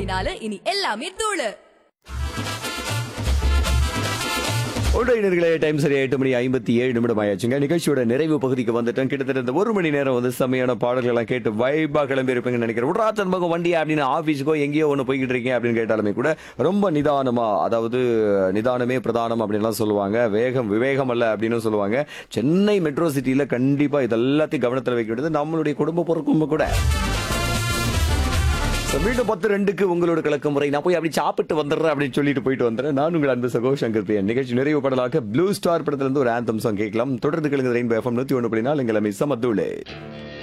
புள்ளி நாலு இனி எல்லாமே தூளு உடையினர்களே டைம் சரியா எட்டு மணி ஐம்பத்தி ஏழு நிமிடம் ஆயாச்சுங்க நிகழ்ச்சியோட நிறைவு பகுதிக்கு வந்துட்டோம் கிட்டத்தட்ட இந்த ஒரு மணி நேரம் வந்து செம்மையான பாடல்கள் எல்லாம் கேட்டு வைபா கிளம்பி இருப்பீங்கன்னு நினைக்கிறேன் உட்ராத்தன் பக்கம் வண்டி அப்படின்னு ஆபீஸுக்கோ எங்கேயோ ஒன்று போய்கிட்டு இருக்கீங்க அப்படின்னு கேட்டாலுமே கூட ரொம்ப நிதானமா அதாவது நிதானமே பிரதானம் அப்படின்லாம் சொல்லுவாங்க வேகம் விவேகம் அல்ல அப்படின்னு சொல்லுவாங்க சென்னை மெட்ரோ சிட்டியில கண்டிப்பா இதெல்லாத்தையும் கவனத்தில் வைக்க வேண்டியது நம்மளுடைய குடும்ப பொறுப்பும் கூட So, மீண்டும் பத்து ரெண்டுக்கு உங்களோட கலக்க முறை நான் போய் அப்படி சாப்பிட்டு வந்துடுறேன் அப்படின்னு சொல்லிட்டு போயிட்டு வந்துடுறேன் நான் உங்கள் அன்பு சகோ சங்கர் பிரியன் நிகழ்ச்சி நிறைவு படலாக ப்ளூ ஸ்டார் படத்துல இருந்து ஒரு ஆந்தம் சாங் கேட்கலாம் தொடர்ந்து கேளுங்க ரெயின்போ எஃப்எம் நூத்தி ஒன்று அப்படின்னா எங்களை மிஸ் மத்தூளே